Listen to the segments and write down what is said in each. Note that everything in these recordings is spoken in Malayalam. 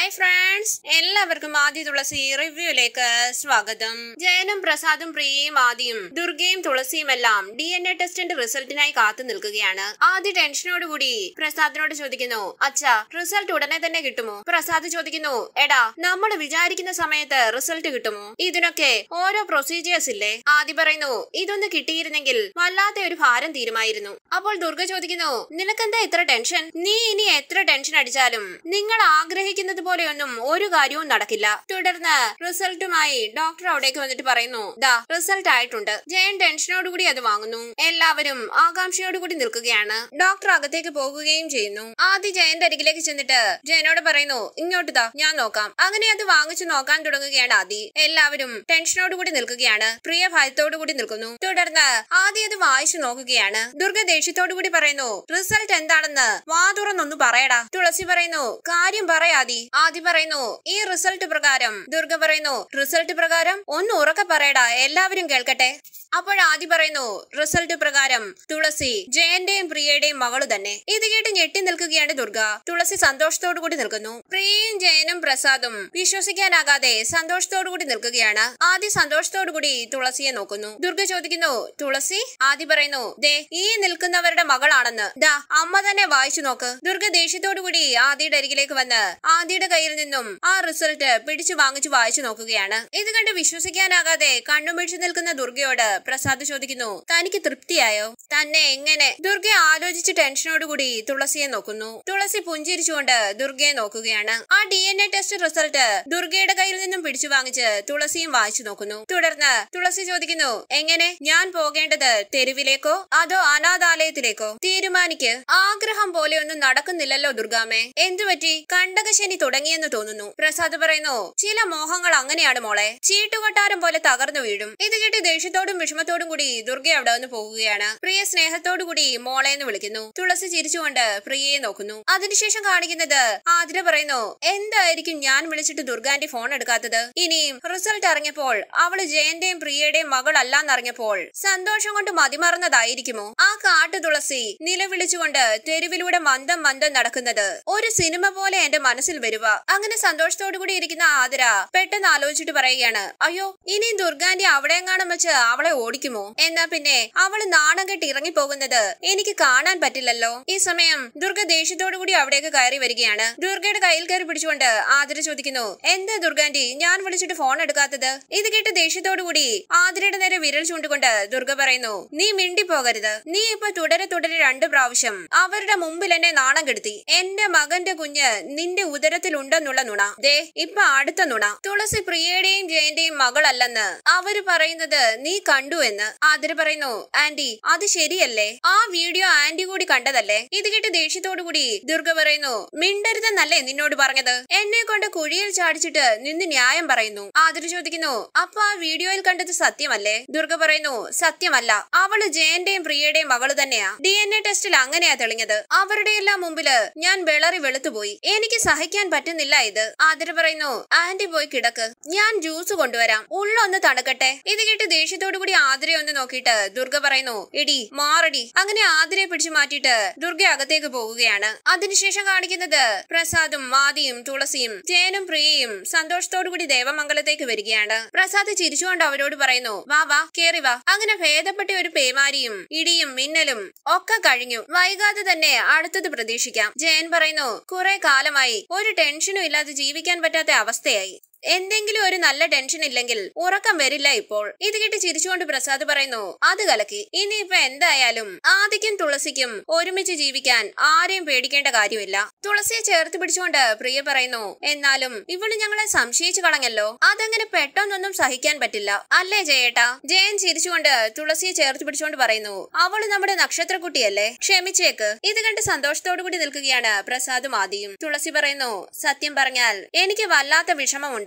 ഹായ് ഫ്രണ്ട്സ് എല്ലാവർക്കും ആദ്യ തുളസി റിവ്യൂയിലേക്ക് സ്വാഗതം ജയനും പ്രസാദും പ്രിയയും ആദ്യം ദുർഗയും തുളസിയും എല്ലാം ഡി എൻ എ ടെസ്റ്റിന്റെ റിസൾട്ടിനായി കാത്തു നിൽക്കുകയാണ് ആദ്യ ടെൻഷനോടുകൂടി പ്രസാദിനോട് ചോദിക്കുന്നു അച്ഛാ റിസൾട്ട് ഉടനെ തന്നെ കിട്ടുമോ പ്രസാദ് ചോദിക്കുന്നു എടാ നമ്മൾ വിചാരിക്കുന്ന സമയത്ത് റിസൾട്ട് കിട്ടുമോ ഇതിനൊക്കെ ഓരോ പ്രൊസീജിയേഴ്സ് ഇല്ലേ ആദ്യ പറയുന്നു ഇതൊന്ന് കിട്ടിയിരുന്നെങ്കിൽ വല്ലാത്ത ഒരു ഭാരം തീരുമായിരുന്നു അപ്പോൾ ദുർഗ ചോദിക്കുന്നു നിനക്കെന്താ ഇത്ര ടെൻഷൻ നീ ഇനി എത്ര ടെൻഷൻ അടിച്ചാലും നിങ്ങൾ ആഗ്രഹിക്കുന്നത് പോലെയൊന്നും ഒരു കാര്യവും നടക്കില്ല തുടർന്ന് റിസൾട്ടുമായി ഡോക്ടർ അവിടേക്ക് വന്നിട്ട് പറയുന്നു ദാ റിസൾട്ട് ആയിട്ടുണ്ട് ജയൻ ടെൻഷനോടുകൂടി അത് വാങ്ങുന്നു എല്ലാവരും ആകാംക്ഷയോടുകൂടി നിൽക്കുകയാണ് ഡോക്ടർ അകത്തേക്ക് പോകുകയും ചെയ്യുന്നു ആദ്യ ജയന്റെ അരികിലേക്ക് ചെന്നിട്ട് ജയനോട് പറയുന്നു ഇങ്ങോട്ട് ദാ ഞാൻ നോക്കാം അങ്ങനെ അത് വാങ്ങിച്ചു നോക്കാൻ തുടങ്ങുകയാണ് ആദി എല്ലാവരും ടെൻഷനോടുകൂടി നിൽക്കുകയാണ് പ്രിയ ഭയത്തോടുകൂടി നിൽക്കുന്നു തുടർന്ന് ആദ്യം അത് വായിച്ചു നോക്കുകയാണ് ദുർഗ ദേഷ്യത്തോടുകൂടി പറയുന്നു റിസൾട്ട് എന്താണെന്ന് വാ തുറന്നൊന്നു പറയടാ തുളസി പറയുന്നു കാര്യം പറയാതി ആദി പറയുന്നു ഈ റിസൾട്ട് പ്രകാരം ദുർഗ പറയുന്നു റിസൾട്ട് പ്രകാരം ഒന്ന് ഉറക്കെ പറയടാ എല്ലാവരും കേൾക്കട്ടെ അപ്പോൾ ആദി പറയുന്നു റിസൾട്ട് പ്രകാരം തുളസി ജയന്റെയും പ്രിയയുടെയും മകള് തന്നെ ഇത് കേട്ട് ഞെട്ടി നിൽക്കുകയാണ് ദുർഗ തുളസി സന്തോഷത്തോടു കൂടി നിൽക്കുന്നു പ്രിയയും ജയനും പ്രസാദും വിശ്വസിക്കാനാകാതെ സന്തോഷത്തോടു കൂടി നിൽക്കുകയാണ് ആദി സന്തോഷത്തോടു കൂടി തുളസിയെ നോക്കുന്നു ദുർഗ ചോദിക്കുന്നു തുളസി ആദി പറയുന്നു ദേ ഈ നിൽക്കുന്നവരുടെ മകളാണെന്ന് ദാ അമ്മ തന്നെ വായിച്ചു നോക്ക് ദുർഗ ദേഷ്യത്തോടു കൂടി ആദിയുടെ അരികിലേക്ക് വന്ന് ആദിയുടെ കയ്യിൽ നിന്നും ആ റിസൾട്ട് പിടിച്ചു വാങ്ങിച്ചു വായിച്ചു നോക്കുകയാണ് ഇത് കണ്ട് വിശ്വസിക്കാനാകാതെ കണ്ണും പിടിച്ചു നിൽക്കുന്ന ദുർഗയോട് പ്രസാദ് ചോദിക്കുന്നു തനിക്ക് തൃപ്തിയായോ തന്നെ എങ്ങനെ ദുർഗ ആലോചിച്ച് ടെൻഷനോടുകൂടി തുളസിയെ നോക്കുന്നു തുളസി പുഞ്ചിരിച്ചുകൊണ്ട് ദുർഗയെ നോക്കുകയാണ് ആ D N A test result ദുർഗയുടെ കയ്യിൽ നിന്നും പിടിച്ചു വാങ്ങിച്ച് തുളസിയും വായിച്ചു നോക്കുന്നു തുടർന്ന് തുളസി ചോദിക്കുന്നു എങ്ങനെ ഞാൻ പോകേണ്ടത് തെരുവിലേക്കോ അതോ അനാഥാലയത്തിലേക്കോ തീരുമാനിക്ക് ആഗ്രഹം പോലെയൊന്നും നടക്കുന്നില്ലല്ലോ ദുർഗാമേ എന്തുപറ്റി കണ്ടകശനി തുടങ്ങിയെന്ന് തോന്നുന്നു പ്രസാദ് പറയുന്നു ചില മോഹങ്ങൾ അങ്ങനെയാണ് മോളെ ചീട്ടുകൊട്ടാരം പോലെ തകർന്നു വീഴും ഇത് കേട്ട് ദേഷ്യത്തോടും വിഷമത്തോടും കൂടി ദുർഗ അവിടെ നിന്ന് പോകുകയാണ് പ്രിയ സ്നേഹത്തോടു കൂടി മോളെ എന്ന് വിളിക്കുന്നു തുളസി ചിരിച്ചുകൊണ്ട് പ്രിയയെ നോക്കുന്നു അതിനുശേഷം കാണിക്കുന്നത് ആതിര പറയുന്നു എന്തായിരിക്കും ഞാൻ വിളിച്ചിട്ട് ദുർഗാന്റെ ഫോൺ എടുക്കാത്തത് ഇനിയും റിസൾട്ട് അറിഞ്ഞപ്പോൾ അവള് ജയന്റെയും പ്രിയയുടെയും മകളല്ലാന്നറിഞ്ഞപ്പോൾ സന്തോഷം കൊണ്ട് മതിമറന്നതായിരിക്കുമോ ആ കാട്ടു തുളസി നിലവിളിച്ചുകൊണ്ട് തെരുവിലൂടെ മന്ദം മന്ദം നടക്കുന്നത് ഒരു സിനിമ പോലെ എന്റെ മനസ്സിൽ വരുക അങ്ങനെ സന്തോഷത്തോടു കൂടി ഇരിക്കുന്ന ആതിര പെട്ടെന്ന് ആലോചിച്ചിട്ട് പറയുകയാണ് അയ്യോ ഇനി ദുർഗാന്റെ അവിടെയെങ്ങാനും വെച്ച് അവളെ ഓടിക്കുമോ എന്നാ പിന്നെ അവള് നാണം കെട്ടി ഇറങ്ങിപ്പോകുന്നത് എനിക്ക് കാണാൻ പറ്റില്ലല്ലോ ഈ സമയം ദുർഗ ദേഷ്യത്തോടു കൂടി അവിടേക്ക് കയറി വരികയാണ് ദുർഗയുടെ കയ്യിൽ കയറി പിടിച്ചുകൊണ്ട് ആതിര ചോദിക്കുന്നു എന്താ ദുർഗാന്റി ഞാൻ വിളിച്ചിട്ട് ഫോൺ എടുക്കാത്തത് ഇത് കേട്ട് ദേഷ്യത്തോടു കൂടി ആതിരയുടെ നേരെ വിരൽ ചൂണ്ടുകൊണ്ട് ദുർഗ പറയുന്നു നീ മിണ്ടി പോകരുത് നീ ഇപ്പൊ തുടരെ തുടരെ രണ്ടു പ്രാവശ്യം അവരുടെ മുമ്പിൽ എന്നെ നാണം കെടുത്തി എന്റെ മകന്റെ കുഞ്ഞ് നിന്റെ ഉദരത്തിലുണ്ടെന്നുള്ള നുണ ദേ ഇപ്പൊ അടുത്ത നുണ തുളസി പ്രിയയുടെയും ജയന്റെയും മകളല്ലെന്ന് അവര് പറയുന്നത് നീ കണ്ടു എന്ന് ആതിര പറയുന്നു ആന്റി അത് ശരിയല്ലേ ആ വീഡിയോ ആന്റി കൂടി കണ്ടതല്ലേ ഇത് കേട്ട് ദേഷ്യത്തോടു കൂടി ദുർഗ പറയുന്നു മിണ്ടരുതെന്നല്ലേ നിന്നോട് പറഞ്ഞത് എന്നെ കൊണ്ട് കുഴിയിൽ ചാടിച്ചിട്ട് നിന്ന് ന്യായം പറയുന്നു ആതിര ചോദിക്കുന്നു അപ്പൊ ആ വീഡിയോയിൽ കണ്ടത് സത്യമല്ലേ ദുർഗ പറയുന്നു സത്യമല്ല അവള് ജയന്റെയും പ്രിയയുടെയും മകള് തന്നെയാ ഡി എൻ എ ടെസ്റ്റിൽ അങ്ങനെയാ തെളിഞ്ഞത് അവരുടെ എല്ലാം മുമ്പില് ഞാൻ വിളറി വെളുത്തുപോയി എനിക്ക് സഹിക്കാൻ പറ്റുന്നില്ല ഇത് ആതിര പറയുന്നു ആന്റി പോയി കിടക്ക് ഞാൻ ജ്യൂസ് കൊണ്ടുവരാം ഉള്ളൊന്ന് തണുക്കട്ടെ ഇത് കേട്ട് ദേഷ്യത്തോടു കൂടി ആതിരയെ ഒന്ന് നോക്കിയിട്ട് ദുർഗ പറയുന്നു എടി മാറടി അങ്ങനെ ആതിരയെ പിടിച്ചു മാറ്റിയിട്ട് ദുർഗ അകത്തേക്ക് പോവുകയാണ് അതിനുശേഷം കാണിക്കുന്നത് പ്രസാദും മാതിയും തുളസിയും ജയനും പ്രിയയും സന്തോഷത്തോടു കൂടി ദേവമംഗലത്തേക്ക് വരികയാണ് പ്രസാദ് ചിരിച്ചുകൊണ്ട് അവരോട് പറയുന്നു വാ വാ കേറി വാ അങ്ങനെ ഭേദപ്പെട്ട ഒരു പേമാരിയും ഇടിയും മിന്നലും ഒക്കെ കഴിഞ്ഞു വൈകാതെ തന്നെ അടുത്തത് പ്രതീക്ഷിക്കാം ജയൻ പറയുന്നു കുറെ കാലമായി ഒരു ടെൻഷനും ഇല്ലാതെ ജീവിക്കാൻ പറ്റാത്ത അവസ്ഥയായി എന്തെങ്കിലും ഒരു നല്ല ടെൻഷൻ ഇല്ലെങ്കിൽ ഉറക്കം വരില്ല ഇപ്പോൾ ഇത് കേട്ട് ചിരിച്ചുകൊണ്ട് പ്രസാദ് പറയുന്നു അത് കലക്കി ഇനിയിപ്പൊ എന്തായാലും ആദിക്കും തുളസിക്കും ഒരുമിച്ച് ജീവിക്കാൻ ആരെയും പേടിക്കേണ്ട കാര്യമില്ല തുളസിയെ ചേർത്ത് പിടിച്ചുകൊണ്ട് പ്രിയ പറയുന്നു എന്നാലും ഇവള് ഞങ്ങളെ സംശയിച്ചു കളഞ്ഞല്ലോ അതങ്ങനെ പെട്ടെന്നൊന്നും സഹിക്കാൻ പറ്റില്ല അല്ലേ ജയേട്ടാ ജയൻ ചിരിച്ചുകൊണ്ട് തുളസിയെ ചേർത്ത് പിടിച്ചുകൊണ്ട് പറയുന്നു അവള് നമ്മുടെ നക്ഷത്രക്കുട്ടിയല്ലേ ക്ഷമിച്ചേക്ക് ഇത് കണ്ട് സന്തോഷത്തോടു കൂടി നിൽക്കുകയാണ് പ്രസാദും ആദിയും തുളസി പറയുന്നു സത്യം പറഞ്ഞാൽ എനിക്ക് വല്ലാത്ത വിഷമമുണ്ട്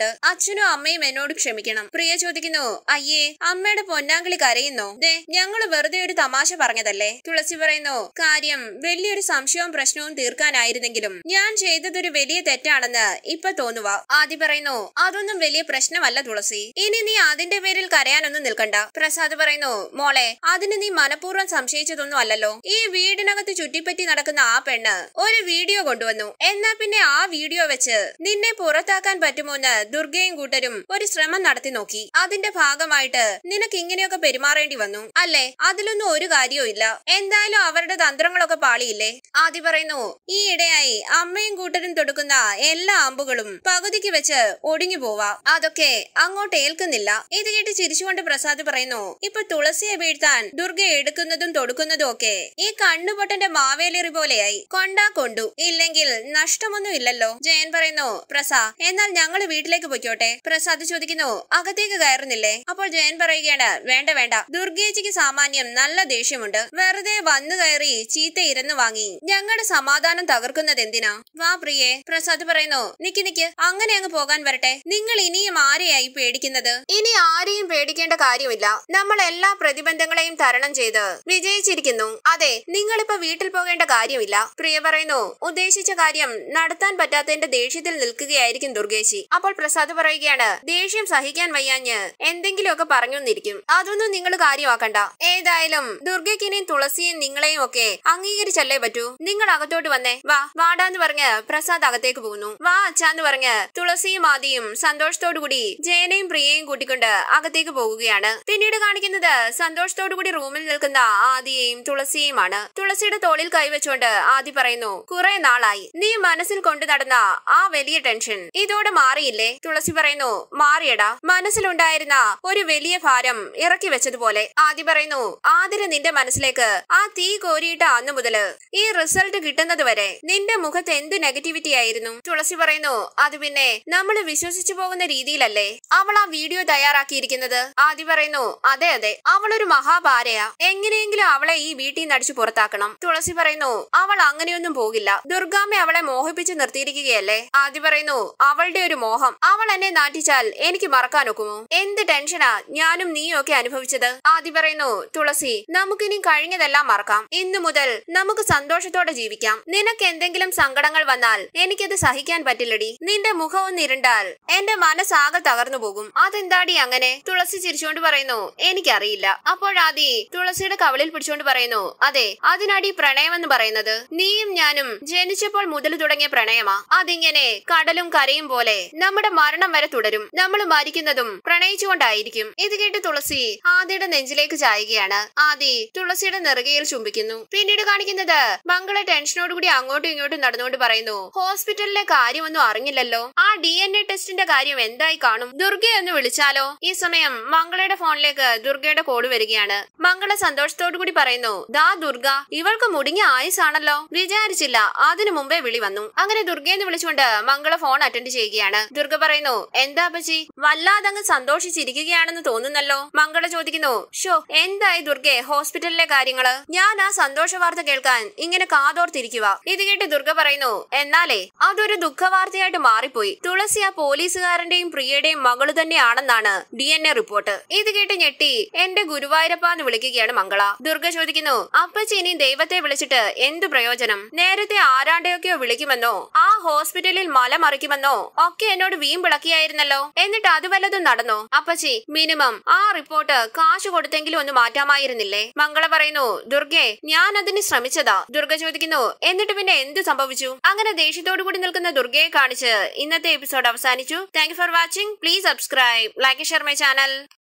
തെറ്റുണ്ട് അച്ഛനും അമ്മയും എന്നോട് ക്ഷമിക്കണം പ്രിയ ചോദിക്കുന്നു അയ്യേ അമ്മയുടെ പൊന്നാങ്കിളി കരയുന്നോ ദേ ഞങ്ങള് വെറുതെ ഒരു തമാശ പറഞ്ഞതല്ലേ തുളസി പറയുന്നു കാര്യം വലിയൊരു സംശയവും പ്രശ്നവും തീർക്കാനായിരുന്നെങ്കിലും ഞാൻ ചെയ്തതൊരു വലിയ തെറ്റാണെന്ന് ഇപ്പൊ തോന്നുക ആദി പറയുന്നു അതൊന്നും വലിയ പ്രശ്നമല്ല തുളസി ഇനി നീ അതിന്റെ പേരിൽ കരയാനൊന്നും നിൽക്കണ്ട പ്രസാദ് പറയുന്നു മോളെ അതിന് നീ മനഃപൂർവ്വം സംശയിച്ചതൊന്നും അല്ലല്ലോ ഈ വീടിനകത്ത് ചുറ്റിപ്പറ്റി നടക്കുന്ന ആ പെണ്ണ് ഒരു വീഡിയോ കൊണ്ടുവന്നു എന്നാ പിന്നെ ആ വീഡിയോ വെച്ച് നിന്നെ പുറത്താക്കാൻ പറ്റുമോന്ന് ദുർഗയും കൂട്ടരും ഒരു ശ്രമം നടത്തി നോക്കി അതിന്റെ ഭാഗമായിട്ട് നിനക്ക് ഇങ്ങനെയൊക്കെ പെരുമാറേണ്ടി വന്നു അല്ലേ അതിലൊന്നും ഒരു കാര്യവും ഇല്ല എന്തായാലും അവരുടെ തന്ത്രങ്ങളൊക്കെ പാളിയില്ലേ ആദ്യ പറയുന്നു ഈ ഇടയായി അമ്മയും കൂട്ടരും തൊടുക്കുന്ന എല്ലാ അമ്പുകളും പകുതിക്ക് വെച്ച് ഒടിഞ്ഞു പോവാ അതൊക്കെ അങ്ങോട്ട് ഏൽക്കുന്നില്ല ഇത് കേട്ട് ചിരിച്ചുകൊണ്ട് പ്രസാദ് പറയുന്നു ഇപ്പൊ തുളസിയെ വീഴ്ത്താൻ ദുർഗ എടുക്കുന്നതും തൊടുക്കുന്നതും ഒക്കെ ഈ കണ്ണുപൊട്ടന്റെ മാവേലിറി പോലെയായി കൊണ്ടാ കൊണ്ടു ഇല്ലെങ്കിൽ നഷ്ടമൊന്നും ഇല്ലല്ലോ ജയൻ പറയുന്നു പ്രസാ എന്നാൽ ഞങ്ങൾ വീട്ടിലേക്ക് പൊയ്ക്കോട്ടെ പ്രസാദ് ചോദിക്കുന്നു അകത്തേക്ക് കയറുന്നില്ലേ അപ്പോൾ ജയൻ പറയുകയാണ് വേണ്ട വേണ്ട ദുർഗേച്ചിക്ക് സാമാന്യം നല്ല ദേഷ്യമുണ്ട് വെറുതെ വന്നു കയറി ചീത്ത ഇരന്നു വാങ്ങി ഞങ്ങളുടെ സമാധാനം തകർക്കുന്നത് എന്തിനാ വാ പ്രിയേ പ്രസാദ് പറയുന്നു നിക്ക് നിക്ക് അങ്ങനെ അങ്ങ് പോകാൻ വരട്ടെ നിങ്ങൾ ഇനിയും ആരെയായി പേടിക്കുന്നത് ഇനി ആരെയും പേടിക്കേണ്ട കാര്യമില്ല നമ്മൾ എല്ലാ പ്രതിബന്ധങ്ങളെയും തരണം ചെയ്ത് വിജയിച്ചിരിക്കുന്നു അതെ നിങ്ങളിപ്പോ വീട്ടിൽ പോകേണ്ട കാര്യമില്ല പ്രിയ പറയുന്നു ഉദ്ദേശിച്ച കാര്യം നടത്താൻ പറ്റാത്തതിന്റെ ദേഷ്യത്തിൽ നിൽക്കുകയായിരിക്കും ദുർഗേശി അപ്പോൾ പ്രസാദ് പറയുകയാണ് ദേഷ്യം സഹിക്കാൻ വയ്യാഞ്ഞ് എന്തെങ്കിലുമൊക്കെ പറഞ്ഞൊന്നിരിക്കും അതൊന്നും നിങ്ങൾ കാര്യമാക്കണ്ട ഏതായാലും ദുർഗയ്ക്കിനെയും തുളസിയും നിങ്ങളെയും ഒക്കെ അംഗീകരിച്ചല്ലേ പറ്റൂ നിങ്ങൾ അകത്തോട്ട് വന്നേ വാ വാടാന്ന് പറഞ്ഞ് പ്രസാദ് അകത്തേക്ക് പോകുന്നു വാ അച്ഛാന്ന് പറഞ്ഞ് തുളസിയും ആദിയും സന്തോഷത്തോടു കൂടി ജയനെയും പ്രിയയും കൂട്ടിക്കൊണ്ട് അകത്തേക്ക് പോകുകയാണ് പിന്നീട് കാണിക്കുന്നത് സന്തോഷത്തോടു കൂടി റൂമിൽ നിൽക്കുന്ന ആദിയെയും തുളസിയെയുമാണ് തുളസിയുടെ തോളിൽ കൈവച്ചുകൊണ്ട് ആദി പറയുന്നു കുറെ നാളായി നീ മനസ്സിൽ കൊണ്ടു നടന്ന ആ വലിയ ടെൻഷൻ ഇതോടെ മാറിയില്ലേ തുളസി പറയുന്നു മാറിയടാ മനസ്സിലുണ്ടായിരുന്ന ഒരു വലിയ ഭാരം ഇറക്കി വെച്ചതുപോലെ ആദി പറയുന്നു ആതിര നിന്റെ മനസ്സിലേക്ക് ആ തീ കോരിയിട്ട അന്നു മുതല് ഈ റിസൾട്ട് കിട്ടുന്നത് വരെ നിന്റെ മുഖത്ത് എന്ത് നെഗറ്റിവിറ്റി ആയിരുന്നു തുളസി പറയുന്നു അത് പിന്നെ നമ്മൾ വിശ്വസിച്ചു പോകുന്ന രീതിയിലല്ലേ അവൾ ആ വീഡിയോ തയ്യാറാക്കിയിരിക്കുന്നത് ആദി പറയുന്നു അതെ അതെ അവൾ ഒരു മഹാഭാരയാ എങ്ങനെയെങ്കിലും അവളെ ഈ വീട്ടിൽ നിന്ന് അടിച്ചു പുറത്താക്കണം തുളസി പറയുന്നു അവൾ അങ്ങനെയൊന്നും പോകില്ല ദുർഗാമ്മ അവളെ മോഹിപ്പിച്ച് നിർത്തിയിരിക്കുകയല്ലേ ആദി പറയുന്നു അവളുടെ ഒരു മോഹം അവൾ എന്നെ നാട്ടിച്ചാൽ എനിക്ക് മറക്കാൻ ഒക്കുമോ എന്ത് ടെൻഷനാ ഞാനും നീയും ഒക്കെ അനുഭവിച്ചത് ആദി പറയുന്നു തുളസി നമുക്കിനി കഴിഞ്ഞതെല്ലാം മറക്കാം ഇന്നു മുതൽ നമുക്ക് സന്തോഷത്തോടെ ജീവിക്കാം നിനക്ക് എന്തെങ്കിലും സങ്കടങ്ങൾ വന്നാൽ എനിക്കത് സഹിക്കാൻ പറ്റില്ലടി നിന്റെ മുഖം ഒന്ന് ഇരുണ്ടാൽ എന്റെ മനസ്സാകെ തകർന്നു പോകും അതെന്താടി അങ്ങനെ തുളസി ചിരിച്ചുകൊണ്ട് പറയുന്നു എനിക്കറിയില്ല അപ്പോഴാദി തുളസിയുടെ കവളിൽ പിടിച്ചുകൊണ്ട് പറയുന്നു അതെ അതിനടി പ്രണയമെന്ന് പറയുന്നത് നീയും ഞാനും ജനിച്ചപ്പോൾ മുതൽ തുടങ്ങിയ പ്രണയമാ അതിങ്ങനെ കടലും കരയും പോലെ നമ്മുടെ മരണം വരെ തുടരും നമ്മൾ മരിക്കുന്നതും പ്രണയിച്ചുകൊണ്ടായിരിക്കും ഇത് കേട്ട് തുളസി ആദിയുടെ നെഞ്ചിലേക്ക് ചായുകയാണ് ആദി തുളസിയുടെ നെറുകയിൽ ചുംബിക്കുന്നു പിന്നീട് കാണിക്കുന്നത് മംഗള ടെൻഷനോടുകൂടി അങ്ങോട്ടും ഇങ്ങോട്ടും നടന്നുകൊണ്ട് പറയുന്നു ഹോസ്പിറ്റലിലെ കാര്യമൊന്നും അറിഞ്ഞില്ലല്ലോ ആ ഡി എൻ എ ടെസ്റ്റിന്റെ കാര്യം എന്തായി കാണും ദുർഗയെ ഒന്ന് വിളിച്ചാലോ ഈ സമയം മംഗളയുടെ ഫോണിലേക്ക് ദുർഗയുടെ കോഡ് വരികയാണ് മംഗള സന്തോഷത്തോടു കൂടി പറയുന്നു ദാ ദുർഗ ഇവൾക്ക് മുടിഞ്ഞ ആയുസാണല്ലോ വിചാരിച്ചില്ല അതിനു മുമ്പേ വിളി വന്നു അങ്ങനെ ദുർഗയെന്ന് വിളിച്ചുകൊണ്ട് മംഗള ഫോൺ അറ്റൻഡ് ചെയ്യുകയാണ് ദുർഗ പറയുന്നു എന്താ പച്ചി വല്ലാതങ്ങ് സന്തോഷിച്ചിരിക്കുകയാണെന്ന് തോന്നുന്നല്ലോ മംഗള ചോദിക്കുന്നു ഷോ എന്തായി ദുർഗെ ഹോസ്പിറ്റലിലെ കാര്യങ്ങള് ഞാൻ ആ സന്തോഷ വാർത്ത കേൾക്കാൻ ഇങ്ങനെ കാതോർത്തിരിക്കുക ഇത് കേട്ട് ദുർഗ പറയുന്നു എന്നാലേ അതൊരു ദുഃഖവാർത്തയായിട്ട് മാറിപ്പോയി തുളസി ആ പോലീസുകാരന്റെയും പ്രിയയുടെയും മകള് തന്നെയാണെന്നാണ് ഡി എൻ എ റിപ്പോർട്ട് ഇത് കേട്ട് ഞെട്ടി എന്റെ ഗുരുവായൂരപ്പ എന്ന് വിളിക്കുകയാണ് മംഗള ദുർഗ ചോദിക്കുന്നു അപ്പച്ചി ഇനി ദൈവത്തെ വിളിച്ചിട്ട് എന്തു പ്രയോജനം നേരത്തെ ആരാണ്ടെയൊക്കെയോ വിളിക്കുമെന്നോ ആ ഹോസ്പിറ്റലിൽ മല മറിക്കുമെന്നോ ഒക്കെ എന്നോട് വീമ്പിളക്കിയായിരുന്നല്ലോ എന്നിട്ട് അത് വല്ലതും നടന്നോ അപ്പച്ചി മിനിമം ആ റിപ്പോർട്ട് കാശ് കൊടുത്തെങ്കിലും ഒന്ന് മാറ്റാമായിരുന്നില്ലേ മംഗള പറയുന്നു ദുർഗെ ഞാൻ അതിന് ശ്രമിച്ചതാ ദുർഗ ചോദിക്കുന്നു എന്നിട്ട് പിന്നെ എന്ത് സംഭവിച്ചു അങ്ങനെ ദേഷ്യത്തോടു കൂടി നിൽക്കുന്ന ദുർഗയെ കാണിച്ച് ഇന്നത്തെ എപ്പിസോഡ് അവസാനിച്ചു thank for watching please subscribe like share my channel